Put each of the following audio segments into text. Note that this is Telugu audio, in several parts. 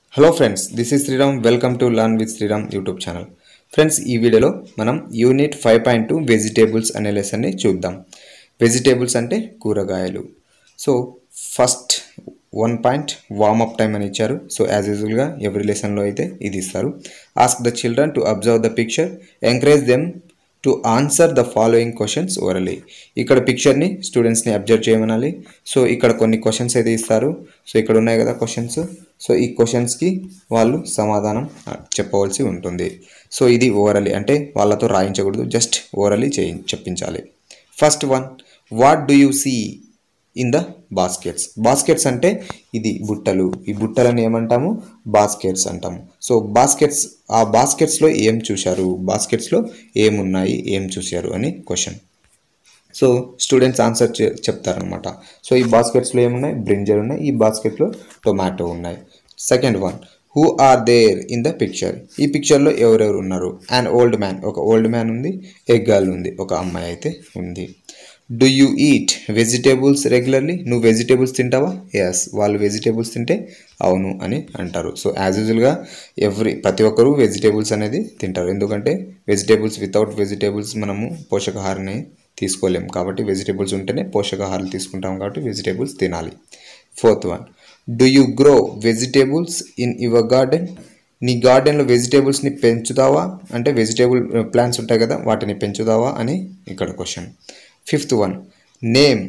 hello friends this is Sriram welcome to learn with Sriram YouTube channel friends ఈ వీడియోలో మనం unit five point two vegetables అనే లెసన్ని చూద్దాం వెజిటేబుల్స్ అంటే కూరగాయలు so first one point warm up time అని ఇచ్చారు సో యాజ్ యూజువల్గా ఎవ్రీ లెసన్లో అయితే ఇది ఇస్తారు ask the children to observe the picture encourage them to answer the following questions orally ఇక్కడ పిక్చర్ని స్టూడెంట్స్ని అబ్జర్వ్ చేయమనాలి సో ఇక్కడ కొన్ని క్వశ్చన్స్ అయితే ఇస్తారు సో ఇక్కడ ఉన్నాయి కదా క్వశ్చన్స్ సో ఈ క్వశ్చన్స్కి వాళ్ళు సమాధానం ఆ, చెప్పవలసి ఉంటుంది సో ఇది ఓరలీ అంటే వాళ్ళతో రాయించకూడదు జస్ట్ ఓరలీ చేయి చెప్పించాలి first one what do you see in the baskets baskets అంటే ఇది బుట్టలు ఈ బుట్టలను ఏమంటాము బాస్కెట్స్ అంటాము సో బాస్కెట్స్ ఆ బాస్కెట్స్లో ఏం చూశారు బాస్కెట్స్లో ఏమున్నాయి ఏం చూశారు అని క్వశ్చన్ సో స్టూడెంట్స్ ఆన్సర్ చె చెప్తారనమాట సో ఈ బాస్కెట్స్లో ఏమున్నాయి బ్రింజర్ ఉన్నాయి ఈ బాస్కెట్లో టొమాటో ఉన్నాయి second one who are there in the picture ఈ పిక్చర్లో ఎవరెవరు ఉన్నారు అండ్ ఓల్డ్ మ్యాన్ ఒక ఓల్డ్ మ్యాన్ ఉంది ఏ గర్ల్ ఉంది ఒక అమ్మాయి అయితే ఉంది do you eat vegetables regularly నువ్వు వెజిటేబుల్స్ తింటావా ఎస్ వాళ్ళు వెజిటేబుల్స్ తింటే అవును అని అంటారు సో యాజ్ యూజువల్గా ఎవ్రీ ప్రతి ఒక్కరూ వెజిటేబుల్స్ అనేది తింటారు ఎందుకంటే వెజిటేబుల్స్ వితౌట్ వెజిటేబుల్స్ మనము పోషకాహారాన్ని తీసుకోలేం కాబట్టి వెజిటేబుల్స్ ఉంటేనే పోషకాహారాలు తీసుకుంటాం కాబట్టి వెజిటేబుల్స్ తినాలి fourth one do you grow vegetables in your garden నీ గార్డెన్లో వెజిటేబుల్స్ని పెంచుతావా అంటే వెజిటేబుల్ ప్లాంట్స్ ఉంటాయి కదా వాటిని పెంచుతావా అని ఇక్కడ question fifth one name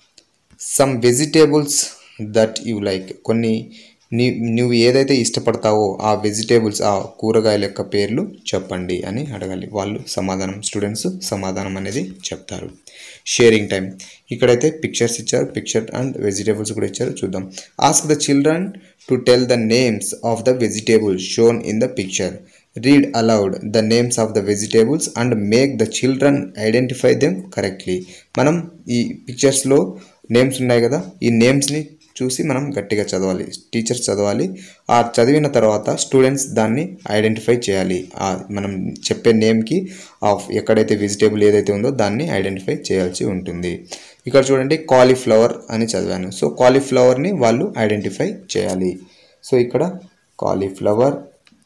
some vegetables that you like కొన్ని నీ నువ్వు ఏదైతే ఇష్టపడతావో ఆ వెజిటేబుల్స్ ఆ కూరగాయల యొక్క పేర్లు చెప్పండి అని అడగాలి వాళ్ళు సమాధానం స్టూడెంట్స్ సమాధానం అనేది చెప్తారు షేరింగ్ టైం ఇక్కడైతే పిక్చర్స్ ఇచ్చారు పిక్చర్ అండ్ వెజిటేబుల్స్ కూడా ఇచ్చారు చూద్దాం ask the children to tell the names of the vegetables shown in the picture read aloud the names of the vegetables and make the children identify them correctly మనం ఈ పిక్చర్స్లో నేమ్స్ ఉన్నాయి కదా ఈ నేమ్స్ని చూసి మనం గట్టిగా చదవాలి టీచర్స్ చదవాలి ఆ చదివిన తర్వాత స్టూడెంట్స్ దాన్ని ఐడెంటిఫై చేయాలి ఆ మనం చెప్పే నేమ్కి ఆఫ్ ఎక్కడైతే వెజిటేబుల్ ఏదైతే ఉందో దాన్ని ఐడెంటిఫై చేయాల్సి ఉంటుంది ఇక్కడ చూడండి కాలీఫ్లవర్ అని చదివాను సో కాలీఫ్లవర్ని వాళ్ళు ఐడెంటిఫై చేయాలి సో ఇక్కడ కాలీఫ్లవర్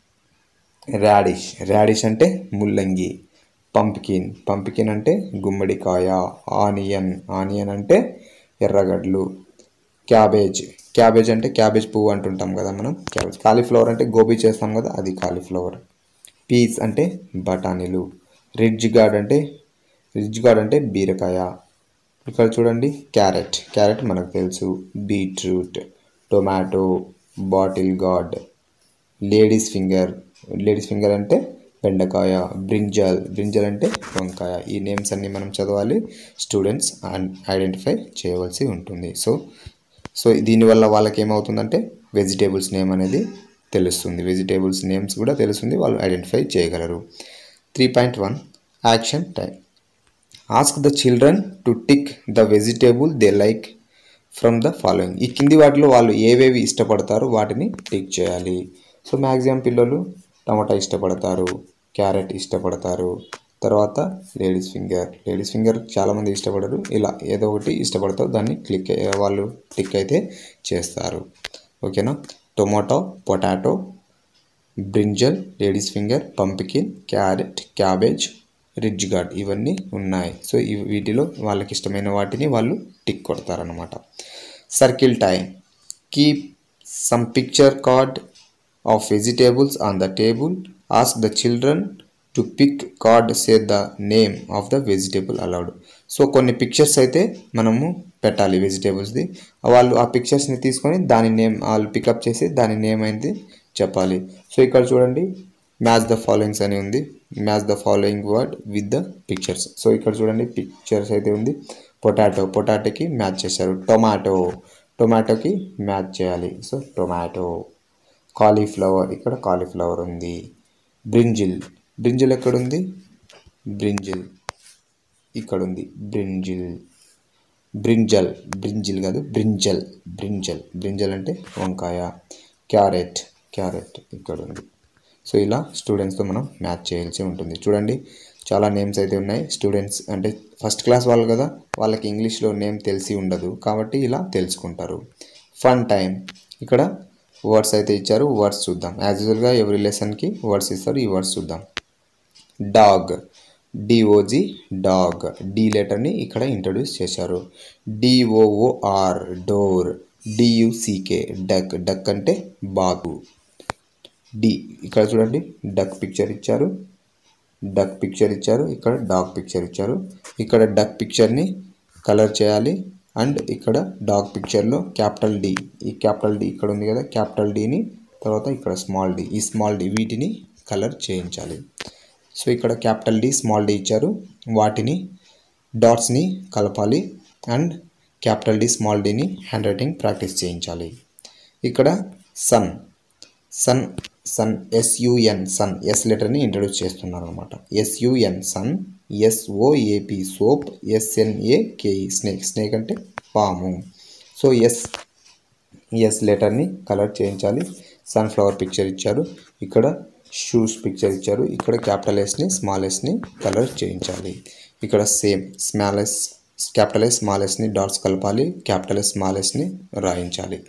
రాడిష్ రాడిష్ అంటే ముల్లంగి పంపికిన్ పంపికిన్ అంటే గుమ్మడికాయ ఆనియన్ ఆనియన్ అంటే ఎర్రగడ్డలు క్యాబేజ్ క్యాబేజ్ అంటే క్యాబేజ్ పువ్వు అంటుంటాం కదా మనం క్యాబేజ్ కాలీఫ్లవర్ అంటే గోబీ చేస్తాం కదా అది కాలీఫ్లవర్ పీస్ అంటే బఠానీలు రిడ్జ్ గార్డ్ అంటే రిడ్జ్ గార్డ్ అంటే బీరకాయ ఇక్కడ చూడండి క్యారెట్ క్యారెట్ మనకు తెలుసు beetroot tomato bottle gourd ladies finger ladies finger అంటే బెండకాయ బ్రింజల్ బ్రింజల్ అంటే వంకాయ ఈ నేమ్స్ అన్ని మనం చదవాలి స్టూడెంట్స్ ఐడెంటిఫై చేయవలసి ఉంటుంది సో సో దీనివల్ల వాళ్ళకి ఏమవుతుందంటే వెజిటేబుల్స్ నేమ్ అనేది తెలుస్తుంది వెజిటేబుల్స్ నేమ్స్ కూడా తెలుస్తుంది వాళ్ళు ఐడెంటిఫై చేయగలరు three point one action time ask the children to tick the vegetable they like from the following ఈ కింది వాటిలో వాళ్ళు ఏవేవి ఇష్టపడతారో వాటిని టిక్ చేయాలి సో మ్యాక్సిమం పిల్లలు టమాటా ఇష్టపడతారు క్యారెట్ ఇష్టపడతారు తర్వాత లేడీస్ ఫింగర్ లేడీస్ ఫింగర్ చాలామంది ఇష్టపడరు ఇలా ఏదో ఒకటి ఇష్టపడతారు దాన్ని క్లిక్ వాళ్ళు టిక్ అయితే చేస్తారు ఓకేనా tomato potato brinjal ladies finger pumpkin carrot cabbage ridge gourd ఇవన్నీ ఉన్నాయి సో ఇవి వీటిలో వాళ్ళకి ఇష్టమైన వాటిని వాళ్ళు టిక్ కొడతారనమాట circle time keep some picture card of vegetables on the table ask the children to pick card say the name of the vegetable aloud so కొన్ని పిక్చర్స్ అయితే మనము పెట్టాలి వెజిటేబుల్స్ది వాళ్ళు ఆ పిక్చర్స్ని తీసుకొని దాని నేమ్ వాళ్ళు పికప్ చేసి దాని నేమ్ అయింది చెప్పాలి సో ఇక్కడ చూడండి మ్యాచ్ ద ఫాలోయింగ్స్ అని ఉంది match the following word with the pictures so ఇక్కడ చూడండి పిక్చర్స్ అయితే ఉంది పొటాటో పొటాటోకి మ్యాచ్ చేశారు టొమాటో టొమాటోకి మ్యాచ్ చేయాలి సో టొమాటో కాలీఫ్లవర్ ఇక్కడ కాలీఫ్లవర్ ఉంది బ్రింజిల్ బ్రింజిల్ ఎక్కడుంది బ్రింజిల్ ఇక్కడ ఉంది బ్రింజిల్ బ్రింజల్ బ్రింజిల్ కాదు బ్రింజల్ బ్రింజల్ బ్రింజల్ అంటే వంకాయ క్యారెట్ క్యారెట్ ఇక్కడ ఉంది సో ఇలా స్టూడెంట్స్తో మనం మ్యాచ్ చేయాల్సి ఉంటుంది చూడండి చాలా నేమ్స్ అయితే ఉన్నాయి స్టూడెంట్స్ అంటే ఫస్ట్ క్లాస్ వాళ్ళు కదా వాళ్ళకి ఇంగ్లీష్లో నేమ్ తెలిసి ఉండదు కాబట్టి ఇలా తెలుసుకుంటారు ఫన్ టైం ఇక్కడ వర్డ్స్ అయితే ఇచ్చారు వర్డ్స్ చూద్దాం యాజ్ యూజువల్గా ఎవరి లెసన్కి వర్డ్స్ ఇస్తారు ఈ వర్డ్స్ చూద్దాం డాగ్ డిఓజి డాగ్ డి లెటర్ని ఇక్కడ ఇంట్రడ్యూస్ చేశారు D O O R door D U C K duck duck అంటే బాగు డి ఇక్కడ చూడండి డక్ పిక్చర్ ఇచ్చారు డక్ పిక్చర్ ఇచ్చారు ఇక్కడ డాగ్ పిక్చర్ ఇచ్చారు ఇక్కడ డక్ పిక్చర్ని కలర్ చేయాలి అండ్ ఇక్కడ డాగ్ పిక్చర్లో క్యాపిటల్ డి ఈ క్యాపిటల్ డి ఇక్కడ ఉంది కదా క్యాపిటల్ డిని తర్వాత ఇక్కడ స్మాల్ డి ఈ స్మాల్ డి వీటిని కలర్ చేయించాలి సో ఇక్కడ క్యాపిటల్ డి స్మాల్ డి ఇచ్చారు వాటిని డాట్స్ని కలపాలి అండ్ క్యాపిటల్ డి స్మాల్ డిని హ్యాండ్ రైటింగ్ ప్రాక్టీస్ చేయించాలి ఇక్కడ sun sun sun S U N sun S లెటర్ని ఇంట్రడ్యూస్ చేస్తున్నారు అనమాట S U N sun S O A P soap S N A K E snake snake అంటే పాము సో ఎస్ ఎస్ లెటర్ని కలర్ చేయించాలి సన్ఫ్లవర్ పిక్చర్ ఇచ్చారు ఇక్కడ షూస్ పిక్చర్ ఇచ్చారు ఇక్కడ క్యాపిటల్ ఎస్ని స్మాల్ ఎస్ని కలర్ చేయించాలి ఇక్కడ same small S capital S small ఎస్ని డాట్స్ కలపాలి క్యాపిటల్ ఎస్ స్మాల్ ఎస్ని రాయించాలి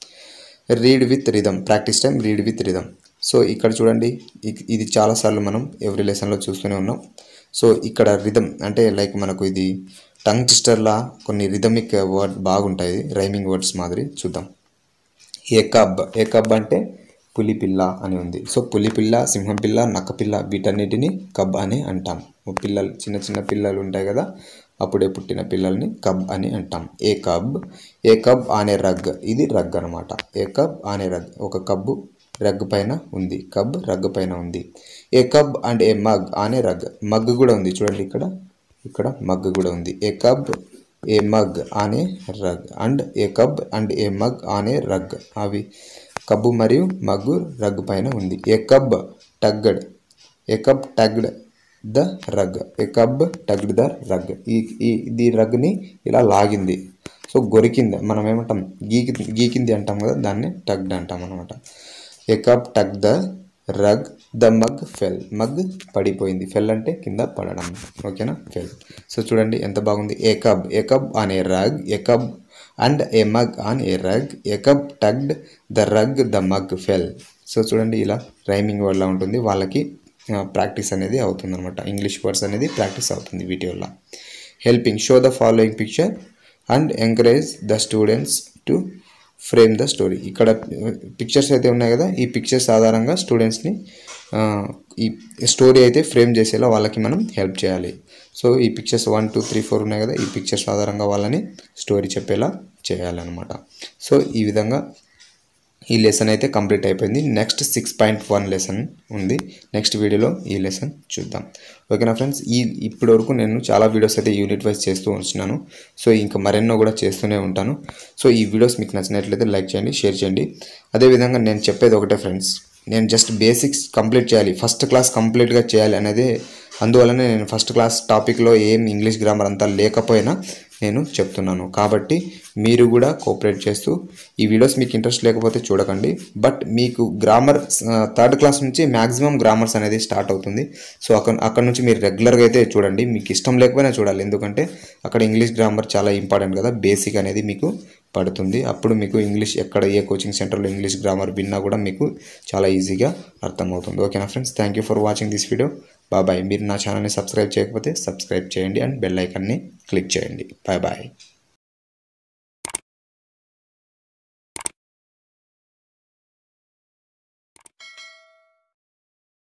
read with rhythm practice time read with rhythm so ఇక్కడ చూడండి ఇ- ఇది చాలాసార్లు మనం ఎవ్రీ లెసన్లో చూస్తూనే ఉన్నాం సో ఇక్కడ రిధమ్ అంటే లైక్ మనకు ఇది టంగ్ ట్విస్టర్లా కొన్ని రిథమిక్ వర్డ్ బాగుంటాయి రైమింగ్ వర్డ్స్ మాదిరి చూద్దాం ఏకబ్ ఏకబ్ అంటే పులి పిల్ల అని ఉంది సో పులి పిల్ల సింహం పిల్ల నక్క పిల్ల వీటన్నిటిని కబ్ అని అంటాం ఓ పిల్లలు చిన్న చిన్న పిల్లలు ఉంటాయి కదా అప్పుడే పుట్టిన పిల్లల్ని కబ్ అని అంటాం ఏ కబ్ ఏ కబ్ ఆనే రగ్ ఇది రగ్ అనమాట ఏ కబ్ ఆనే రగ్ ఒక కబ్బు రగ్ పైన ఉంది కబ్ రగ్ పైన ఉంది a cub and a mug on a rug mug కూడా ఉంది చూడండి ఇక్కడ ఇక్కడ మగ్ కూడా ఉంది a cub a mug on a rug and a cub and a mug on a rug అవి కబ్బు మరియు మగ్గు రగ్ పైన ఉంది a cub tugged a cub tugged the rug a cub tugged the rug ఈ ఈ ఈ రగ్ని ఇలా లాగింది సో గొరికింది మనం ఏమంటాం గీకి గీకింది అంటాం కదా దాన్ని టగ్డ్ అంటాం అనమాట a cub tug the rug the mug fell mug పడిపోయింది ఫెల్ అంటే కింద పడడం ఓకేనా ఫెల్ సో చూడండి ఎంత బాగుంది a cub a cub on a rug a cub and a mug on a rug a cub tugged the rug the mug fell so చూడండి ఇలా రైమింగ్ వల్ల ఉంటుంది వాళ్ళకి ప్రాక్టీస్ అనేది అవుతుంది అనమాట ఇంగ్లీష్ వర్డ్స్ అనేది ప్రాక్టీస్ అవుతుంది వీటి వల్ల helping show the following picture and encourage the students to frame the story ఇక్కడ పిక్చర్స్ అయితే ఉన్నాయి కదా ఈ పిక్చర్స్ ఆధారంగా స్టూడెంట్స్ని ఈ స్టోరీ అయితే ఫ్రేమ్ చేసేలా వాళ్ళకి మనం హెల్ప్ చేయాలి సో ఈ pictures one two three four ఉన్నాయి కదా ఈ పిక్చర్స్ ఆధారంగా వాళ్ళని స్టోరీ చెప్పేలా చేయాలన్నమాట సో ఈ విధంగా ఈ లెసన్ అయితే కంప్లీట్ అయిపోయింది next six point one lesson ఉంది నెక్స్ట్ వీడియోలో ఈ లెసన్ చూద్దాం ఓకేనా ఫ్రెండ్స్ ఈ ఇప్పటి వరకు నేను చాలా వీడియోస్ అయితే యూనిట్ వైజ్ చేస్తూ ఉంటున్నాను సో ఇంకా మరెన్నో కూడా చేస్తూనే ఉంటాను సో ఈ వీడియోస్ మీకు నచ్చినట్లయితే లైక్ చేయండి షేర్ చేయండి అదేవిధంగా నేను చెప్పేది ఒకటే ఫ్రెండ్స్ నేను జస్ట్ బేసిక్స్ కంప్లీట్ చేయాలి ఫస్ట్ క్లాస్ కంప్లీట్గా చేయాలి అనేది అందువలనే నేను ఫస్ట్ క్లాస్ టాపిక్లో ఏం ఇంగ్లీష్ గ్రామర్ అంతా లేకపోయినా నేను చెప్తున్నాను కాబట్టి మీరు కూడా కోఆపరేట్ చేస్తూ ఈ వీడియోస్ మీకు ఇంట్రెస్ట్ లేకపోతే చూడకండి బట్ మీకు గ్రామర్ థర్డ్ క్లాస్ నుంచి మ్యాక్సిమం గ్రామర్స్ అనేది స్టార్ట్ అవుతుంది సో అక్కడ అక్కడ నుంచి మీరు రెగ్యులర్గా అయితే చూడండి మీకు ఇష్టం లేకపోయినా చూడాలి ఎందుకంటే అక్కడ ఇంగ్లీష్ గ్రామర్ చాలా ఇంపార్టెంట్ కదా బేసిక్ అనేది మీకు పడుతుంది అప్పుడు మీకు ఇంగ్లీష్ ఎక్కడ ఏ కోచింగ్ సెంటర్లో ఇంగ్లీష్ గ్రామర్ విన్నా కూడా మీకు చాలా ఈజీగా అర్థమవుతుంది ఓకేనా friends thank you for watching this video bye bye మీరు నా ఛానల్ని సబ్స్క్రైబ్ చేయకపోతే సబ్స్క్రైబ్ చేయండి అండ్ బెల్ ఐకాన్ని క్లిక్ చేయండి బాయ్ బాయ్